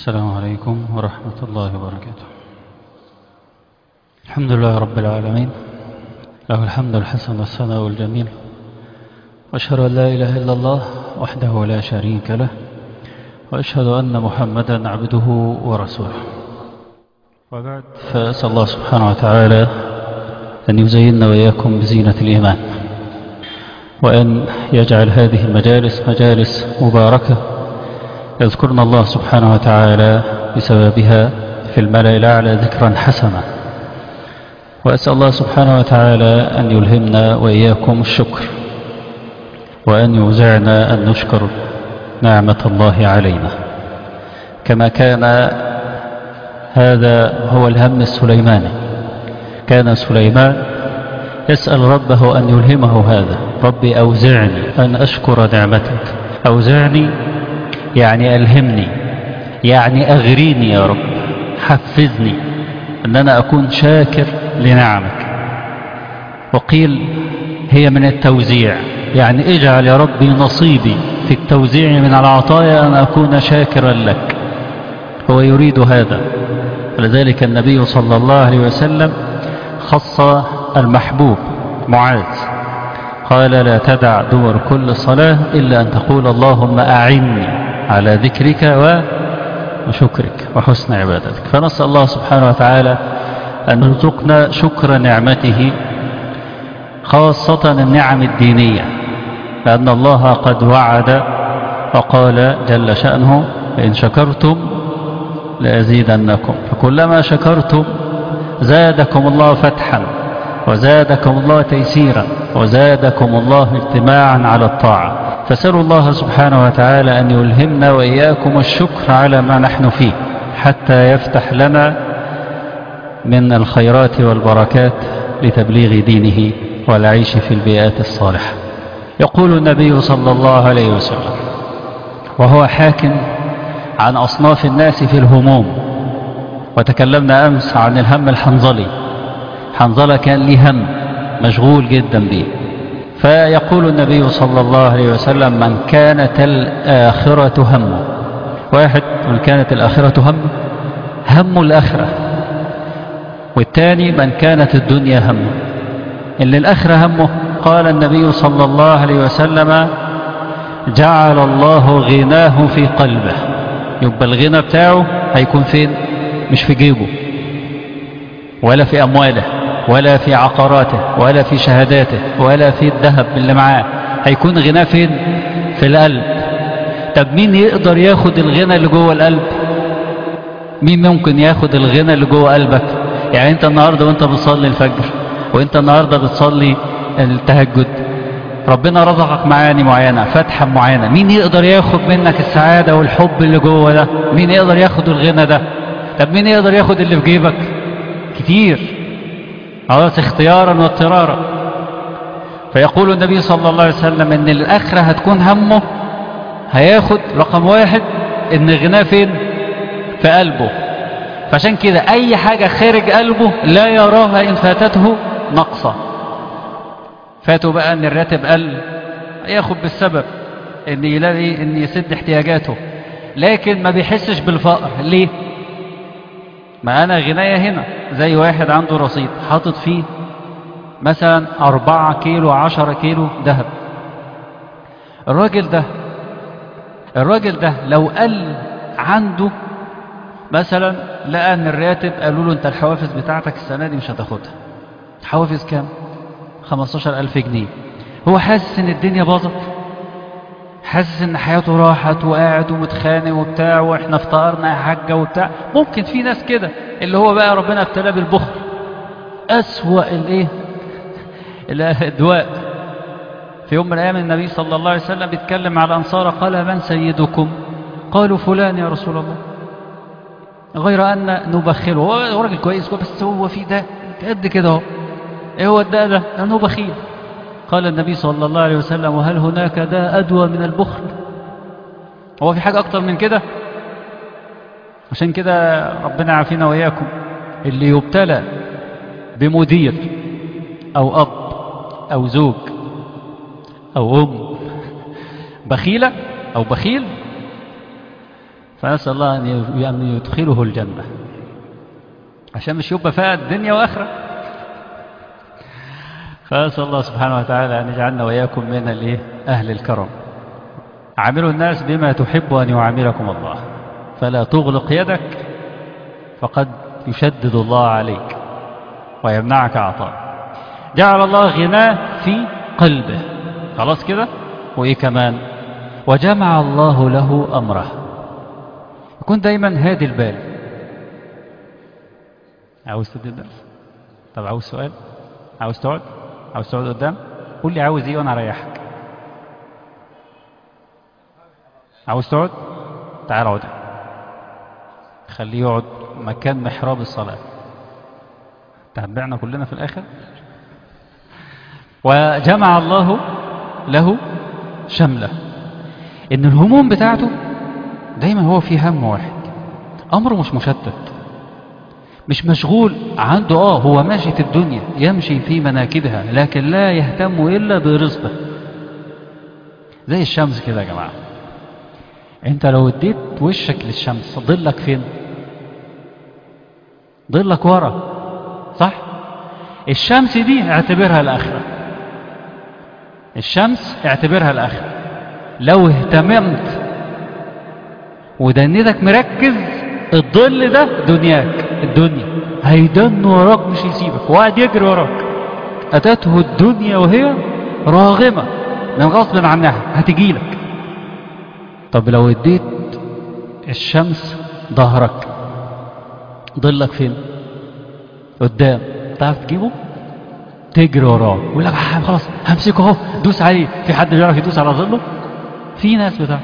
السلام عليكم ورحمة الله وبركاته الحمد لله رب العالمين له الحمد الحسن والثناء الجميل وأشهد أن لا إله إلا الله وحده لا شريك له وأشهد أن محمدا عبده ورسوله وبعد فأسأل الله سبحانه وتعالى أن يزيننا وإياكم بزينة الإيمان وأن يجعل هذه المجالس مجالس مباركة يذكرنا الله سبحانه وتعالى بسببها في الملأ الأعلى ذكرا حسنا وأسأل الله سبحانه وتعالى أن يلهمنا وإياكم الشكر وأن يوزعنا أن نشكر نعمة الله علينا كما كان هذا هو الهم السليماني كان سليمان يسأل ربه أن يلهمه هذا ربي أوزعني أن أشكر نعمتك أوزعني يعني ألهمني يعني أغريني يا رب حفزني أن أنا أكون شاكر لنعمك وقيل هي من التوزيع يعني اجعل يا ربي نصيبي في التوزيع من العطايا أن أكون شاكرا لك هو يريد هذا ولذلك النبي صلى الله عليه وسلم خص المحبوب معاذ قال لا تدع دور كل صلاة إلا أن تقول اللهم أعني على ذكرك وشكرك وحسن عبادتك فنسأل الله سبحانه وتعالى أن يرزقنا شكر نعمته خاصة النعم الدينية لأن الله قد وعد وقال جل شأنه إن شكرتم لأزيدنكم فكلما شكرتم زادكم الله فتحا وزادكم الله تيسيرا وزادكم الله اجتماعا على الطاعة فسألوا الله سبحانه وتعالى أن يلهمنا وإياكم الشكر على ما نحن فيه حتى يفتح لنا من الخيرات والبركات لتبليغ دينه والعيش في البيئات الصالحة يقول النبي صلى الله عليه وسلم وهو حاكم عن أصناف الناس في الهموم وتكلمنا أمس عن الهم الحنظلي حنظلة كان ليه هم مشغول جدا به فيقول النبي صلى الله عليه وسلم من كانت الآخرة همه واحد من كانت الآخرة همه هم الآخرة والثاني من كانت الدنيا همه اللي الآخرة همه قال النبي صلى الله عليه وسلم جعل الله غناه في قلبه يبقى الغنى بتاعه هيكون فين مش في جيبه ولا في أمواله ولا في عقاراته ولا في شهاداته ولا في الذهب اللي معاه هيكون غناه فين في القلب طب مين يقدر ياخد الغنى اللي جوه القلب مين ممكن ياخد الغنى اللي جوه قلبك يعني انت النهاردة وانت بتصلي الفجر وانت النهاردة بتصلي التهجد ربنا رزقك معاني معينة فتحة معينة مين يقدر ياخد منك السعادة والحب اللي جوه ده مين يقدر ياخد الغنى ده طب مين يقدر ياخد اللي في جيبك كتير خلاص اختيارا واضطرارا فيقول النبي صلى الله عليه وسلم ان الاخرة هتكون همه هياخد رقم واحد ان غناه فين في قلبه فعشان كده اي حاجة خارج قلبه لا يراها ان فاتته نقصة فاته بقى ان الراتب قل ياخد بالسبب ان يلاقي ان يسد احتياجاته لكن ما بيحسش بالفقر ليه ما أنا غناية هنا زي واحد عنده رصيد حاطط فيه مثلا أربعة كيلو عشرة كيلو ذهب الراجل ده الراجل ده لو قل عنده مثلا لقى ان الراتب قالوا له انت الحوافز بتاعتك السنة دي مش هتاخدها حوافز كام 15 ألف جنيه هو حاسس ان الدنيا باظت حاسس ان حياته راحت وقاعد ومتخانق وبتاع واحنا افتقرنا يا حاجه وبتاع ممكن في ناس كده اللي هو بقى ربنا ابتلاه بالبخل اسوا الايه الادواء في يوم من الايام النبي صلى الله عليه وسلم بيتكلم على الانصار قال من سيدكم قالوا فلان يا رسول الله غير ان نبخله هو راجل كويس بس هو في ده قد كده اهو ايه هو الداء ده لانه بخيل قال النبي صلى الله عليه وسلم وهل هناك داء أدوى من البخل هو في حاجة أكتر من كده عشان كده ربنا عافينا وإياكم اللي يبتلى بمدير أو أب أو زوج أو أم بخيلة أو بخيل فنسأل الله أن يدخله الجنة عشان مش يبقى فيها الدنيا وآخرة فأسأل الله سبحانه وتعالى أن يجعلنا وإياكم من الإيه؟ أهل الكرم عاملوا الناس بما تحب أن يعاملكم الله فلا تغلق يدك فقد يشدد الله عليك ويمنعك عطاء جعل الله غناه في قلبه خلاص كده وإيه كمان وجمع الله له أمره يكون دايما هادي البال عاوز تدي الدرس طب عاوز سؤال عاوز تقعد عاوز تقعد قدام قول لي عاوز ايه وانا اريحك عاوز تقعد تعال اقعد خليه يقعد مكان محراب الصلاة تتبعنا كلنا في الآخر وجمع الله له شمله ان الهموم بتاعته دايما هو في هم واحد امره مش مشتت مش مشغول عنده اه هو ماشي في الدنيا يمشي في مناكبها لكن لا يهتم الا برزقه زي الشمس كده يا جماعه انت لو اديت وشك للشمس ظلك فين ظلك ورا صح الشمس دي اعتبرها الاخره الشمس اعتبرها الاخره لو اهتممت ودنيتك مركز الظل ده دنياك الدنيا هيدن وراك مش يسيبك وقاعد يجري وراك أتته الدنيا وهي راغمة من غصب عنها هتجيلك طب لو اديت الشمس ظهرك ظلك فين قدام تعرف تجيبه تجري وراه يقول لك خلاص همسكه اهو دوس عليه في حد بيعرف يدوس على ظله في ناس بتعرف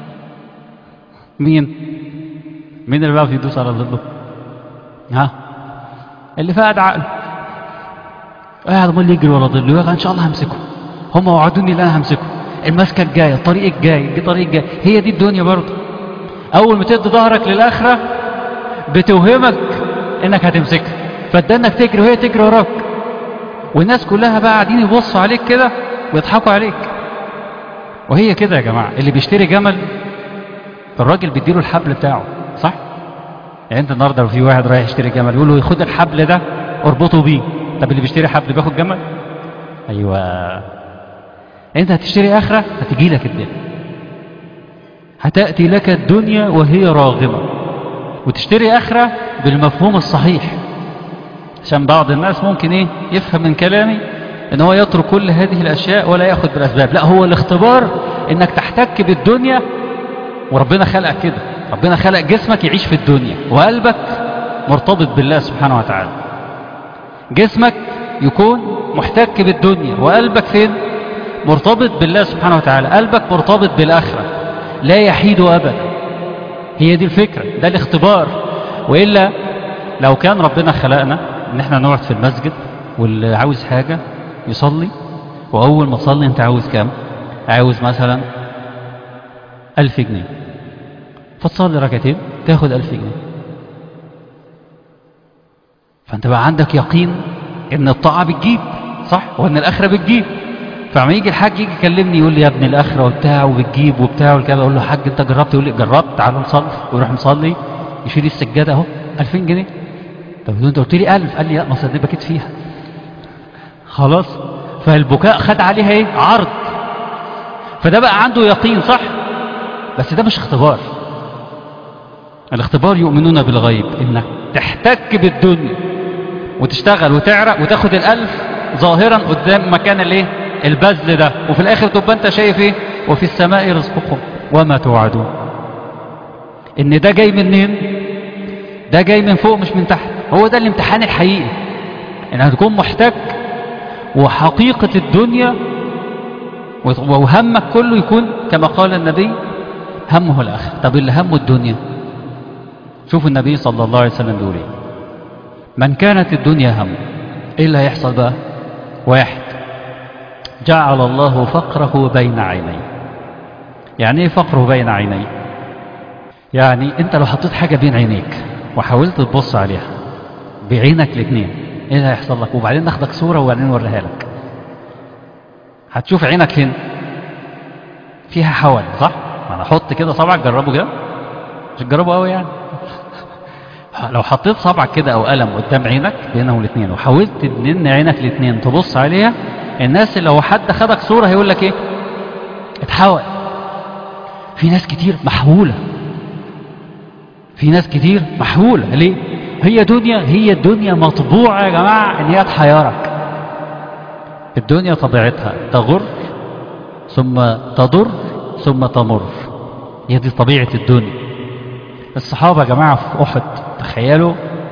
مين مين اللي بيعرف يدوس على ظله ها اللي فقد عقله قاعد عمال يجري ورا ظله يقول ان شاء الله همسكه هم وعدوني ان انا همسكه المسكه الجايه الطريق الجاي دي طريق الجاي هي دي الدنيا برضه اول ما تدي ظهرك للاخره بتوهمك انك هتمسكها فادانك تجري وهي تجري وراك والناس كلها بقى قاعدين يبصوا عليك كده ويضحكوا عليك وهي كده يا جماعه اللي بيشتري جمل الراجل بيديله الحبل بتاعه صح يعني انت النهارده لو في واحد رايح يشتري جمل يقول له خد الحبل ده اربطه بيه طب اللي بيشتري حبل بياخد جمل ايوه انت هتشتري اخره هتجي لك الدنيا هتاتي لك الدنيا وهي راغمه وتشتري اخره بالمفهوم الصحيح عشان بعض الناس ممكن ايه يفهم من كلامي ان هو يترك كل هذه الاشياء ولا ياخذ بالاسباب لا هو الاختبار انك تحتك بالدنيا وربنا خلقك كده ربنا خلق جسمك يعيش في الدنيا وقلبك مرتبط بالله سبحانه وتعالى جسمك يكون محتك بالدنيا وقلبك فين مرتبط بالله سبحانه وتعالى قلبك مرتبط بالآخرة لا يحيد أبدا هي دي الفكرة ده الاختبار وإلا لو كان ربنا خلقنا ان احنا نقعد في المسجد واللي عاوز حاجة يصلي وأول ما تصلي انت عاوز كام عاوز مثلا ألف جنيه فتصلي ركعتين تاخد ألف جنيه فأنت بقى عندك يقين إن الطاعة بتجيب صح وإن الآخرة بتجيب فلما يجي الحاج يجي يكلمني يقول لي يا ابن الآخرة وبتاع وبتجيب وبتاع والكلام أقول له حاج أنت جربت يقول لي جربت تعال نصلي ويروح مصلي يشيل السجادة أهو 2000 جنيه طب أنت قلت لي 1000 قال لي لا ما صدق بكيت فيها خلاص فالبكاء خد عليها ايه عرض فده بقى عنده يقين صح بس ده مش اختبار الاختبار يؤمنون بالغيب انك تحتك بالدنيا وتشتغل وتعرق وتاخد الالف ظاهرا قدام مكان الايه البذل ده وفي الاخر تبقى انت شايف ايه وفي السماء رزقكم وما توعدون ان ده جاي منين ده جاي من فوق مش من تحت هو ده الامتحان الحقيقي انك تكون محتك وحقيقة الدنيا وهمك كله يكون كما قال النبي همه الآخر طب اللي همه الدنيا شوف النبي صلى الله عليه وسلم بيقول ايه من كانت الدنيا همه ايه اللي هيحصل بقى واحد جعل الله فقره بين عينيه يعني ايه فقره بين عينيه يعني انت لو حطيت حاجة بين عينيك وحاولت تبص عليها بعينك الاثنين ايه اللي هيحصل لك وبعدين ناخدك صورة وبعدين نوريها لك هتشوف عينك فين فيها حول صح انا احط كده صبعك جربه كده مش تجربه قوي يعني لو حطيت صبعك كده او قلم قدام عينك بينهم الاثنين وحاولت ان عينك الاثنين تبص عليها الناس اللي لو حد خدك صوره هيقول لك ايه اتحول في ناس كتير محولة في ناس كتير محولة ليه هي دنيا هي الدنيا مطبوعة يا جماعة ان هي تحيرك الدنيا طبيعتها تغر ثم تضر ثم تمر هي دي طبيعة الدنيا الصحابة يا جماعة في أحد تخيلوا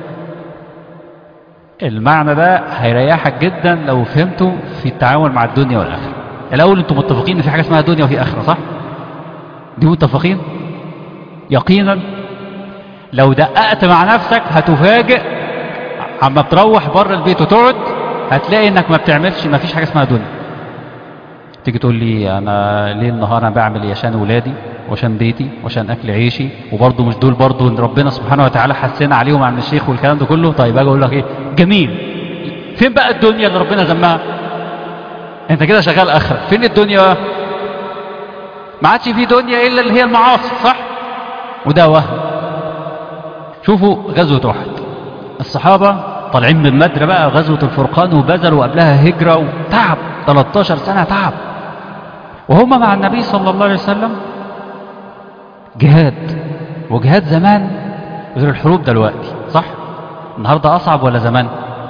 المعنى ده هيريحك جدا لو فهمته في التعامل مع الدنيا والآخرة الأول أنتم متفقين إن في حاجة اسمها دنيا وفي آخرة صح؟ دي متفقين؟ يقينا لو دققت مع نفسك هتفاجئ عما بتروح بره البيت وتقعد هتلاقي انك ما بتعملش ما فيش حاجه اسمها دنيا تيجي تقول لي انا ليل نهار انا بعمل ايه عشان ولادي وعشان بيتي وعشان اكل عيشي وبرضه مش دول برضه ان ربنا سبحانه وتعالى حسنا عليهم عن الشيخ والكلام ده كله طيب اجي اقول لك ايه جميل فين بقى الدنيا اللي ربنا ذمها انت كده شغال اخره فين الدنيا ما عادش في دنيا الا اللي هي المعاصي صح وده وهم شوفوا غزوه احد الصحابه طالعين من بدر بقى غزوه الفرقان وبذلوا قبلها هجره وتعب 13 سنه تعب وهم مع النبي صلى الله عليه وسلم جهاد وجهاد زمان غير الحروب دلوقتي صح النهارده اصعب ولا زمان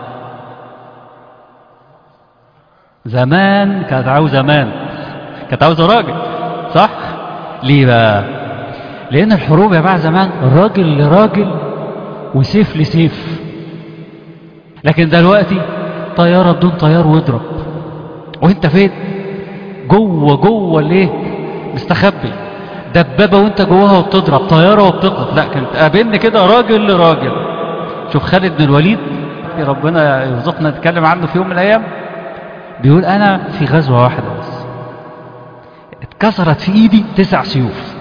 زمان كانت عاوزه مان كانت عاوزه راجل صح ليه بقى لان الحروب يا جماعه زمان راجل لراجل وسيف لسيف لكن دلوقتي طياره بدون طيار واضرب وانت فين جوه جوه ليه مستخبي دبابه وانت جواها وبتضرب طياره وبتقف لا كانت قابلني كده راجل لراجل شوف خالد بن الوليد ربنا يرزقنا نتكلم عنه في يوم من الايام بيقول انا في غزوه واحده بس اتكسرت في ايدي تسع سيوف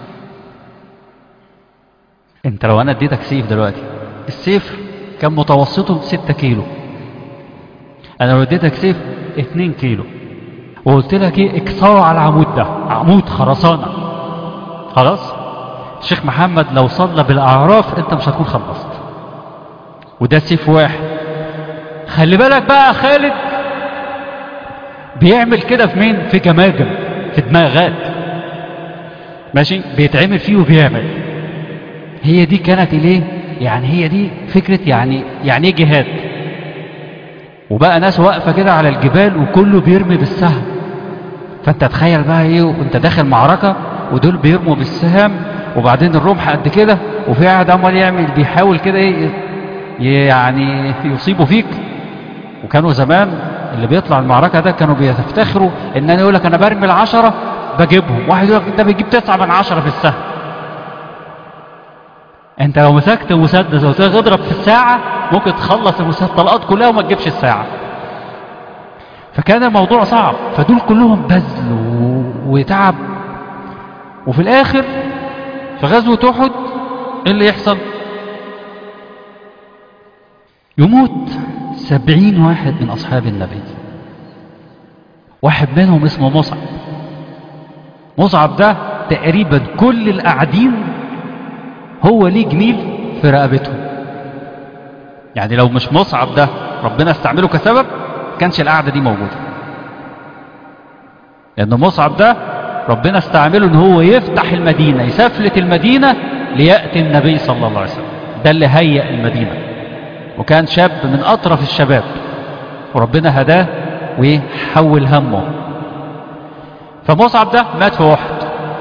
انت لو انا اديتك سيف دلوقتي السيف كان متوسطه 6 كيلو انا لو اديتك سيف 2 كيلو وقلت لك ايه اكسره على العمود ده عمود خرسانه خلاص الشيخ محمد لو صلى بالاعراف انت مش هتكون خلصت وده سيف واحد خلي بالك بقى خالد بيعمل كده في مين في جماجم في دماغات ماشي بيتعمل فيه وبيعمل هي دي كانت ليه يعني هي دي فكرة يعني يعني ايه جهاد وبقى ناس واقفة كده على الجبال وكله بيرمي بالسهم فانت تخيل بقى ايه وانت داخل معركة ودول بيرموا بالسهم وبعدين الرمح قد كده وفي قاعد عمال يعمل بيحاول كده ايه يعني يصيبوا فيك وكانوا زمان اللي بيطلع المعركة ده كانوا بيفتخروا ان انا يقول لك انا برمي العشرة بجيبهم واحد يقول لك انت بتجيب تسعة من عشرة في السهم انت لو مسكت مسدس وقلت لك اضرب في الساعة ممكن تخلص المسدس الطلقات كلها وما تجيبش الساعة فكان الموضوع صعب فدول كلهم بذل وتعب وفي الاخر في غزوة احد ايه اللي يحصل يموت سبعين واحد من أصحاب النبي واحد منهم اسمه مصعب مصعب ده تقريبا كل القاعدين هو ليه جميل في رقبته يعني لو مش مصعب ده ربنا استعمله كسبب كانش القعدة دي موجودة لأن مصعب ده ربنا استعمله ان هو يفتح المدينة يسفلت المدينة ليأتي النبي صلى الله عليه وسلم ده اللي هيأ المدينة وكان شاب من أطرف الشباب وربنا هداه وحول همه فمصعب ده مات في أحد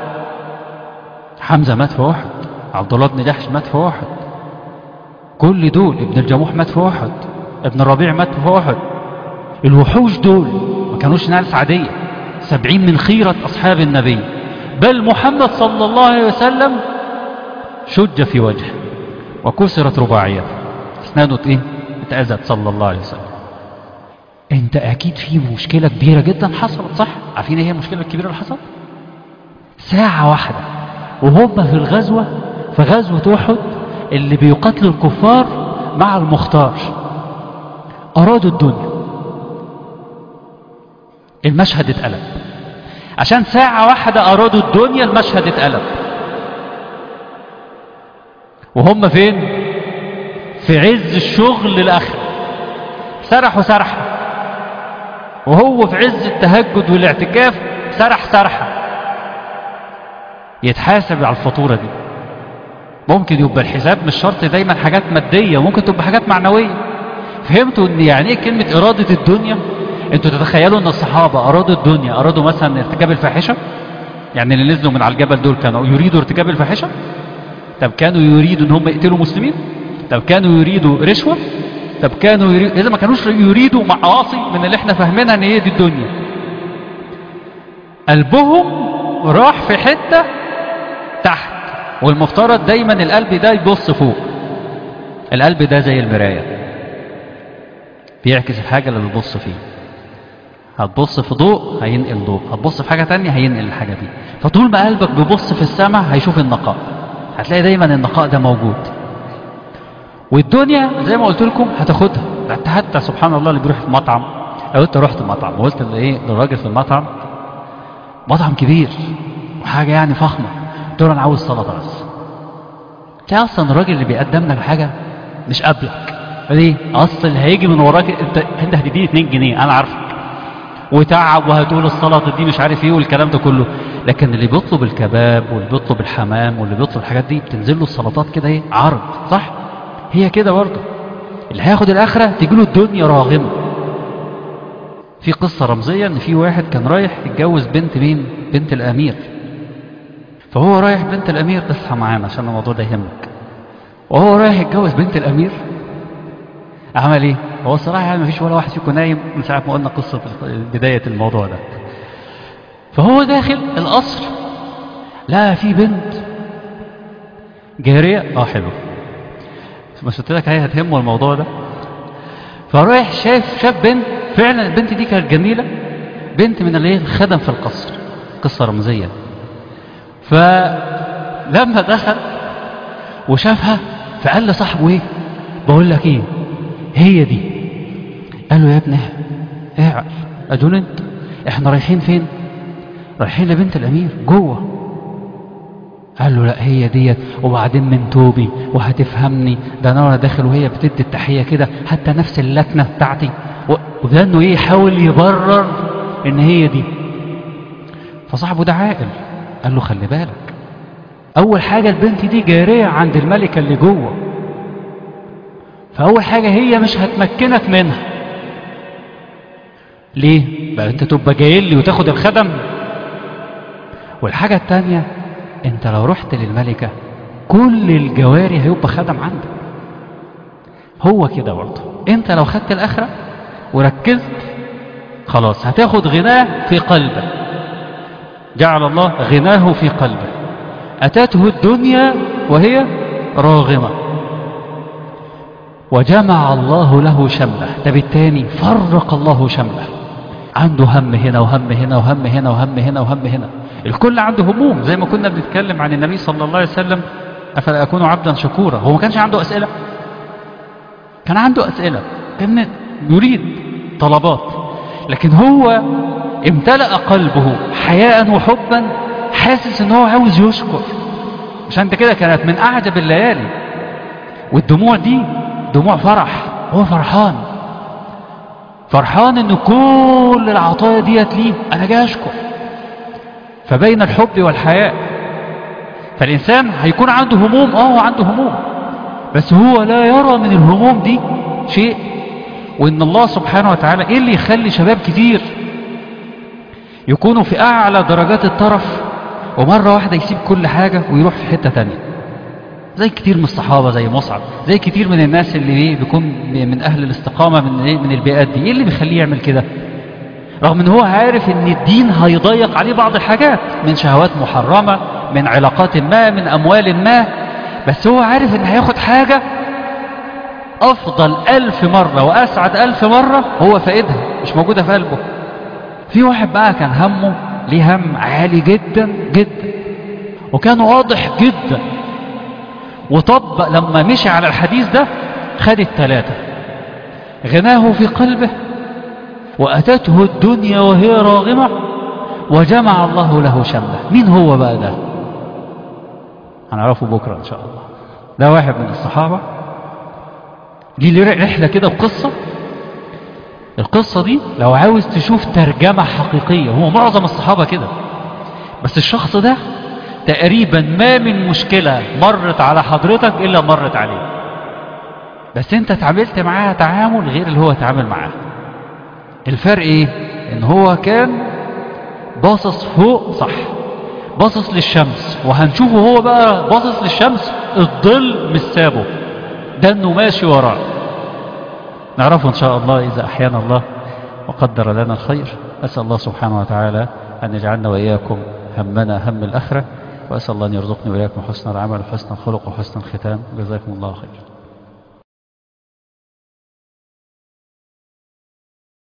حمزة مات في أحد عبد الله بن جحش مات في أحد كل دول ابن الجموح مات في أحد ابن الربيع مات في أحد الوحوش دول ما كانوش ناس عادية سبعين من خيرة أصحاب النبي بل محمد صلى الله عليه وسلم شج في وجهه وكسرت رباعيته اسنانه ايه اتأذت صلى الله عليه وسلم انت اكيد في مشكلة كبيرة جدا حصلت صح عارفين ايه هي المشكلة الكبيرة اللي حصلت ساعة واحدة وهم في الغزوة في غزوة احد اللي بيقاتلوا الكفار مع المختار ارادوا الدنيا المشهد اتقلب عشان ساعة واحدة ارادوا الدنيا المشهد اتقلب وهم فين في عز الشغل الآخر سرحوا سرحة وهو في عز التهجد والاعتكاف سرح سرحة يتحاسب على الفاتورة دي ممكن يبقى الحساب مش شرط دايما حاجات مادية ممكن تبقى حاجات معنوية فهمتوا ان يعني ايه كلمة ارادة الدنيا انتوا تتخيلوا ان الصحابة ارادوا الدنيا ارادوا مثلا ارتكاب الفاحشة يعني اللي نزلوا من على الجبل دول كانوا يريدوا ارتكاب الفاحشة طب كانوا يريدوا ان هم يقتلوا مسلمين طب كانوا يريدوا رشوة طب كانوا يريدوا اذا ما كانوش يريدوا معاصي من اللي احنا فاهمينها ان هي دي الدنيا قلبهم راح في حتة تحت والمفترض دايما القلب ده يبص فوق القلب ده زي المراية بيعكس الحاجة اللي بتبص فيه هتبص في ضوء هينقل ضوء هتبص في حاجة تانية هينقل الحاجة دي فطول ما قلبك بيبص في السماء هيشوف النقاء هتلاقي دايما النقاء ده موجود والدنيا زي ما قلت لكم هتاخدها حتى حتى سبحان الله اللي بيروح في مطعم لو انت رحت مطعم وقلت لايه للراجل في المطعم مطعم كبير وحاجه يعني فخمه قلت له انا عاوز سلطه بس تلاقي اصلا الراجل اللي بيقدم لك حاجه مش قابلك ليه؟ اصل اللي هيجي من وراك انت انت هتديني 2 جنيه انا عارفك وتعب وهتقول السلطه دي مش عارف ايه والكلام ده كله لكن اللي بيطلب الكباب واللي بيطلب الحمام واللي بيطلب الحاجات دي بتنزل له السلطات كده ايه عرض صح هي كده برضه اللي هياخد الاخره تيجي له الدنيا راغمه في قصه رمزيه ان في واحد كان رايح يتجوز بنت مين بنت الامير فهو رايح بنت الامير اصحى معانا عشان الموضوع ده يهمك وهو رايح يتجوز بنت الامير عمل ايه هو الصراحه يعني مفيش ولا واحد فيكم نايم من ساعه ما قلنا قصه بدايه الموضوع ده فهو داخل القصر لا في بنت جاريه اه حلو مش قلت لك هي هتهمه الموضوع ده فرايح شاف شاف بنت فعلا البنت دي كانت جميله بنت من اللي هي الخدم في القصر قصه رمزيه فلما دخل وشافها فقال لصاحبه ايه بقول لك ايه هي دي قال له يا ابني اعقل ادون انت احنا رايحين فين رايحين لبنت الامير جوه قال له لا هي ديت وبعدين من توبي وهتفهمني ده انا وانا داخل وهي بتدي التحيه كده حتى نفس اللكنه بتاعتي وده انه ايه يحاول يبرر ان هي دي فصاحبه ده عاقل قال له خلي بالك اول حاجه البنت دي جاريه عند الملكه اللي جوه فاول حاجه هي مش هتمكنك منها ليه بقى انت تبقى جاي لي وتاخد الخدم والحاجه التانيه انت لو رحت للملكه كل الجواري هيبقى خدم عندك هو كده برضه انت لو خدت الاخره وركزت خلاص هتاخد غناه في قلبك جعل الله غناه في قلبه أتته الدنيا وهي راغمة وجمع الله له شمله ده بالتاني فرق الله شمله عنده هم هنا وهم هنا وهم هنا وهم هنا وهم هنا الكل عنده هموم زي ما كنا بنتكلم عن النبي صلى الله عليه وسلم أفلا أكون عبدا شكورا هو ما كانش عنده أسئلة كان عنده أسئلة كان يريد طلبات لكن هو امتلأ قلبه حياء وحبا حاسس ان هو عاوز يشكر عشان انت كده كانت من اعجب الليالي والدموع دي دموع فرح هو فرحان فرحان ان كل العطايا ديت ليه انا جاي اشكر فبين الحب والحياء فالانسان هيكون عنده هموم اه هو عنده هموم بس هو لا يرى من الهموم دي شيء وان الله سبحانه وتعالى ايه اللي يخلي شباب كتير يكونوا في اعلى درجات الطرف ومرة واحدة يسيب كل حاجة ويروح في حتة تانية زي كتير من الصحابة زي مصعب زي كتير من الناس اللي ايه بيكون من اهل الاستقامة من ايه من البيئات دي ايه اللي بيخليه يعمل كده رغم ان هو عارف ان الدين هيضيق عليه بعض الحاجات من شهوات محرمة من علاقات ما من اموال ما بس هو عارف ان هياخد حاجة افضل الف مرة واسعد الف مرة هو فائدها مش موجودة في قلبه في واحد بقى كان همه ليه هم عالي جدا جدا وكان واضح جدا وطبق لما مشي على الحديث ده خد الثلاثة غناه في قلبه وأتته الدنيا وهي راغمة وجمع الله له شمله مين هو بقى ده هنعرفه بكرة إن شاء الله ده واحد من الصحابة ليه رحلة كده وقصة القصة دي لو عاوز تشوف ترجمة حقيقية هو معظم الصحابة كده بس الشخص ده تقريبا ما من مشكلة مرت على حضرتك إلا مرت عليه بس انت تعاملت معاها تعامل غير اللي هو تعامل معاه الفرق ايه ان هو كان باصص فوق صح باصص للشمس وهنشوفه هو بقى باصص للشمس الظل مش سابه ده انه ماشي وراه نعرفه ان شاء الله اذا احيانا الله وقدر لنا الخير اسال الله سبحانه وتعالى ان يجعلنا واياكم همنا هم الاخره واسال الله ان يرزقني واياكم حسن العمل وحسن الخلق وحسن الختام جزاكم الله خير